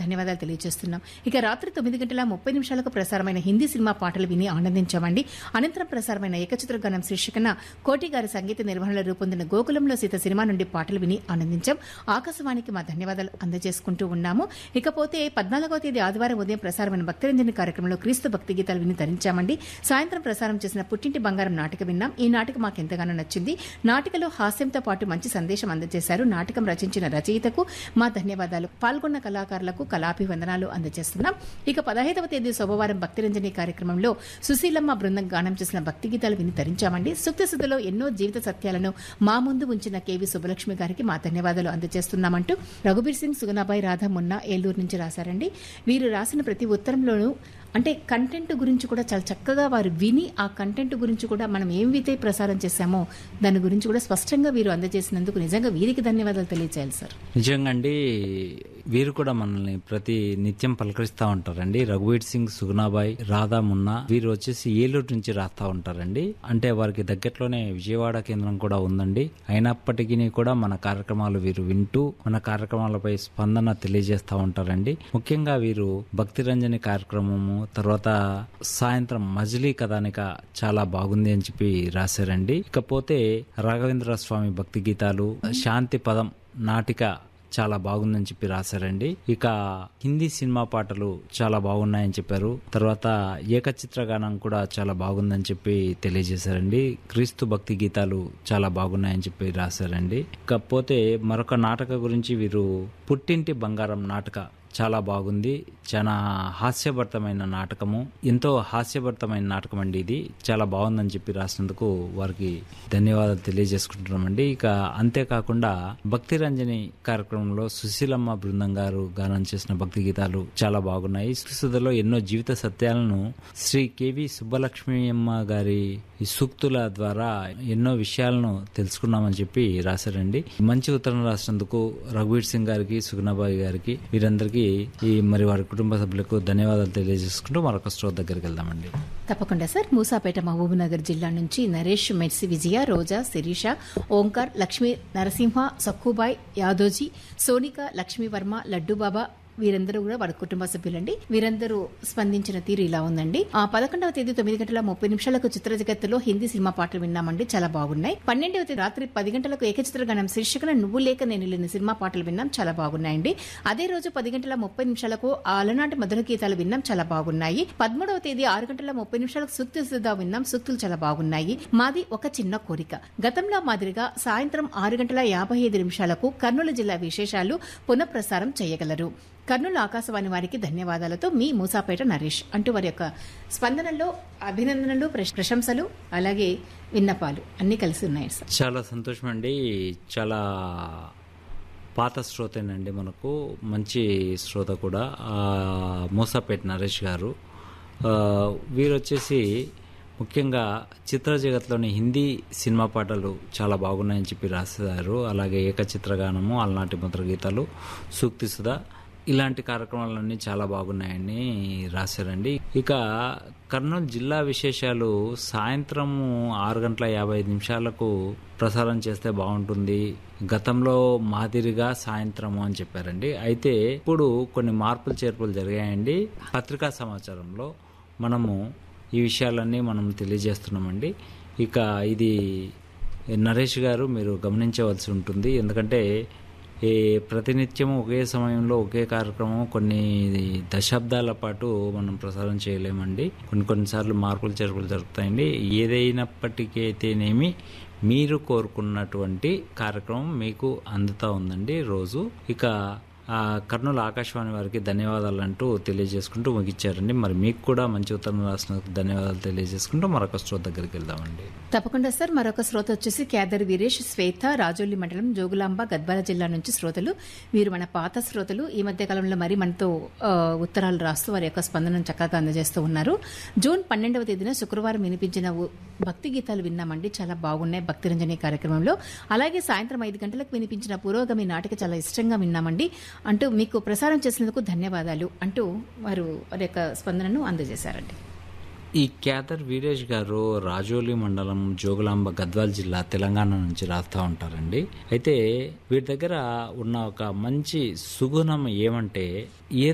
ధన్యవాదాలు తెలియజేస్తున్నాం ఇక రాత్రి తొమ్మిది గంటల ముప్పై నిమిషాలకు ప్రసారమైన హిందీ సినిమా పాటలు విని ఆనందించామండి అనంతరం ప్రసారమైన ఏకచిత్ర గానం శీర్షికన కోటి గారి సంగీత నిర్వహణలో రూపొందిన గోకులంలో సీత సినిమా నుండి పాటలు విని ఆనందించాం ఆకాశవాణికి మా ధన్యవాదాలు అందజేసుకుంటూ ఉన్నాము ఇకపోతే పద్నాలుగవ తేదీ ఆదివారం ఉదయం ప్రసారమైన భక్తిరంజని కార్యక్రమంలో క్రీస్తు భక్తి గీతాలు విని ధరించామండి సాయంత్రం ప్రసారం చేసిన పుట్టింటి బంగారం నాటిక విన్నాం ఈ నాటిక మాకు ఎంతగానో నచ్చింది నాటికలో హాస్యంతో పాటు మంచి సందేశం అందజేశారు నాటకం రచించిన రచయితకు మా ధన్యవాదాలు పాల్గొన్న కళాకారులకు కళాభివందనాలు అందజేస్తున్నాం ఇక పదహైదవ తేదీ సోమవారం భక్తిరంజని కార్యక్రమంలో సుశీలమ్మ బృందం గానం చేసిన భక్తి గీతాలు విని ధరించామండి సుక్తిశుద్ధిలో ఎన్నో జీవిత సత్యాలను మా ముందు ఉంచిన కేవి సుబ్బలక్ష్మి గారికి మా ధన్యవాదాలు అందజేస్తున్నామంటూ రఘుబీర్ సింగ్ సుగనాబాయి రాధా మొన్న ఏలూరు నుంచి రాశారండి వీరు రాసిన ప్రతి ఉత్తరంలోనూ అంటే కంటెంట్ గురించి కూడా చాలా చక్కగా వారు విని ఆ కంటెంట్ గురించి కూడా మనం ఏం వితే ప్రసారం చేశామో దాని గురించి కూడా స్పష్టంగా వీరు అందజేసినందుకు నిజంగా వీరికి ధన్యవాదాలు తెలియజేయాలి సార్ నిజంగా అండి వీరు కూడా మనల్ని ప్రతి నిత్యం పలకరిస్తూ ఉంటారండి రఘువీర్ సింగ్ సుగుణాబాయ్ రాధా మున్నా వీరు వచ్చేసి ఏలూరు నుంచి రాస్తా ఉంటారండి అంటే వారికి దగ్గరలోనే విజయవాడ కేంద్రం కూడా ఉందండి అయినప్పటికీ కూడా మన కార్యక్రమాలు వీరు వింటూ మన కార్యక్రమాలపై స్పందన తెలియజేస్తూ ఉంటారండి ముఖ్యంగా వీరు భక్తి రంజని కార్యక్రమము తర్వాత సాయంత్రం మజిలీ కథానిక చాలా బాగుంది అని చెప్పి రాశారండి ఇకపోతే రాఘవేంద్ర స్వామి భక్తి గీతాలు శాంతి పదం నాటిక చాలా బాగుందని చెప్పి రాశారండి ఇక హిందీ సినిమా పాటలు చాలా బాగున్నాయని చెప్పారు తర్వాత ఏకచిత్ర గానం కూడా చాలా బాగుందని చెప్పి తెలియజేశారండి క్రీస్తు భక్తి గీతాలు చాలా బాగున్నాయని చెప్పి రాశారండి ఇకపోతే మరొక నాటక గురించి వీరు పుట్టింటి బంగారం నాటక చాలా బాగుంది చాలా హాస్యభరితమైన నాటకము ఎంతో హాస్యభరితమైన నాటకం అండి ఇది చాలా బాగుందని చెప్పి రాసినందుకు వారికి ధన్యవాదాలు తెలియజేసుకుంటున్నామండి ఇక అంతేకాకుండా భక్తి రంజని కార్యక్రమంలో సుశీలమ్మ బృందం గారు గానం చేసిన భక్తి గీతాలు చాలా బాగున్నాయి సుసుధలో ఎన్నో జీవిత సత్యాలను శ్రీ కేవి సుబ్బలక్ష్మి అమ్మ గారి ఈ సూక్తుల ద్వారా ఎన్నో విషయాలను తెలుసుకున్నామని చెప్పి రాశారండి మంచి ఉత్తరం రాసినందుకు రఘువీర్ సింగ్ గారికి సుగుణాబాయి గారికి వీరందరికీ ఈ మరి వారి కుటుంబ సభ్యులకు ధన్యవాదాలు తెలియజేసుకుంటూ మరొక స్టోర్ దగ్గరికి వెళ్దామండి తప్పకుండా సార్ మూసాపేట మహబూబ్నగర్ జిల్లా నుంచి నరేష్ మెర్సి విజయ రోజా శిరీష ఓంకార్ లక్ష్మీ నరసింహ సక్కుబాయ్ యాదోజీ సోనిక లక్ష్మీవర్మ లడ్డూబాబా వీరందరూ కూడా వారి కుటుంబ సభ్యులండి వీరందరూ స్పందించిన తీరు ఇలా ఉందండి ఆ పదకొండవ తేదీ తొమ్మిది గంటల ముప్పై నిమిషాలకు చిత్ర జగత్తులో హిందీ సినిమా పాటలు విన్నామండి చాలా బాగున్నాయి పన్నెండవ తేదీ రాత్రి పది గంటలకు ఏకచిత్ర గణం శీర్షికన నువ్వు లేక నేను లేని సినిమా పాటలు విన్నాం చాలా బాగున్నాయండి అదే రోజు పది గంటల ముప్పై నిమిషాలకు అలనాటి మధుర గీతాలు విన్నాం చాలా బాగున్నాయి పదమూడవ తేదీ ఆరు గంటల ముప్పై నిమిషాలకు సూక్తి సిద్ధ విన్నాం సూక్తులు చాలా బాగున్నాయి మాది ఒక చిన్న కోరిక గతంలో మాదిరిగా సాయంత్రం ఆరు గంటల యాభై ఐదు నిమిషాలకు కర్నూలు జిల్లా విశేషాలు పునఃప్రసారం చేయగలరు కర్నూలు ఆకాశవాణి వారికి ధన్యవాదాలతో మీ మూసాపేట నరేష్ అంటూ వారి యొక్క స్పందనలో అభినందనలు ప్రశ- ప్రశంసలు అలాగే విన్నపాలు అన్ని కలిసి ఉన్నాయి సార్ చాలా సంతోషం అండి చాలా పాత శ్రోతేనండి మనకు మంచి శ్రోత కూడా ఆ, మూసాపేట్ నరేష్ గారు ఆ, వీరు వచ్చేసి ముఖ్యంగా చిత్ర జగత్లోని హిందీ సినిమా పాటలు చాలా బాగున్నాయని చెప్పి రాశారు అలాగే ఏకచిత్రగానము అలనాటి ముద్ర గీతాలు సూక్తి సుధా ఇలాంటి కార్యక్రమాలన్నీ చాలా బాగున్నాయని రాశారండి ఇక కర్నూలు జిల్లా విశేషాలు సాయంత్రం ఆరు గంటల యాభై ఐదు నిమిషాలకు ప్రసారం చేస్తే బాగుంటుంది గతంలో మాదిరిగా సాయంత్రము అని చెప్పారండి అయితే ఇప్పుడు కొన్ని మార్పులు చేర్పులు జరిగాయండి పత్రికా సమాచారంలో మనము ఈ విషయాలన్నీ మనం తెలియజేస్తున్నామండి ఇక ఇది నరేష్ గారు మీరు గమనించవలసి ఉంటుంది ఎందుకంటే ఈ ప్రతినిత్యం ఒకే సమయంలో ఒకే కార్యక్రమం కొన్ని దశాబ్దాల పాటు మనం ప్రసారం చేయలేమండి కొన్ని కొన్నిసార్లు మార్పులు చేర్పులు జరుగుతాయండి ఏదైనప్పటికైతేనేమి మీరు కోరుకున్నటువంటి కార్యక్రమం మీకు అందుతా ఉందండి రోజు ఇక ఆ, కర్నూలు ఆకాశవాణి వారికి ధన్యవాదాలు అంటూ తెలియజేసుకుంటూ ముగిచ్చారండి మరి మీకు కూడా మంచి ఉత్తరం రాసినందుకు ధన్యవాదాలు తెలియజేసుకుంటూ మరొక స్టోర్ దగ్గరికి వెళ్దామండి తప్పకుండా సార్ మరొక శ్రోత వచ్చేసి కేదర్ వీరేష్ శ్వేత రాజోలి మండలం జోగులాంబ గద్వాల జిల్లా నుంచి శ్రోతలు వీరు మన పాత శ్రోతలు ఈ మధ్య కాలంలో మరి మనతో ఆ, ఉత్తరాలు రాస్తూ వారి యొక్క స్పందనను చక్కగా అందజేస్తూ ఉన్నారు జూన్ పన్నెండవ తేదీన శుక్రవారం వినిపించిన ఉ- భక్తి గీతాలు విన్నామండి చాలా బాగున్నాయి భక్తి రంజని కార్యక్రమంలో అలాగే సాయంత్రం ఐదు గంటలకు వినిపించిన పురోగమి నాటిక చాలా ఇష్టంగా విన్నామండి అంటూ మీకు ప్రసారం చేసినందుకు ధన్యవాదాలు అంటూ వారు వారి యొక్క స్పందనను అందజేశారండి ఈ క్యాదర్ వీరేష్ గారు రాజోలి మండలం జోగులాంబ గద్వాల్ జిల్లా తెలంగాణ నుంచి రాస్తా ఉంటారండి అయితే వీరి దగ్గర ఉన్న ఒక మంచి సుగుణం ఏమంటే ఏ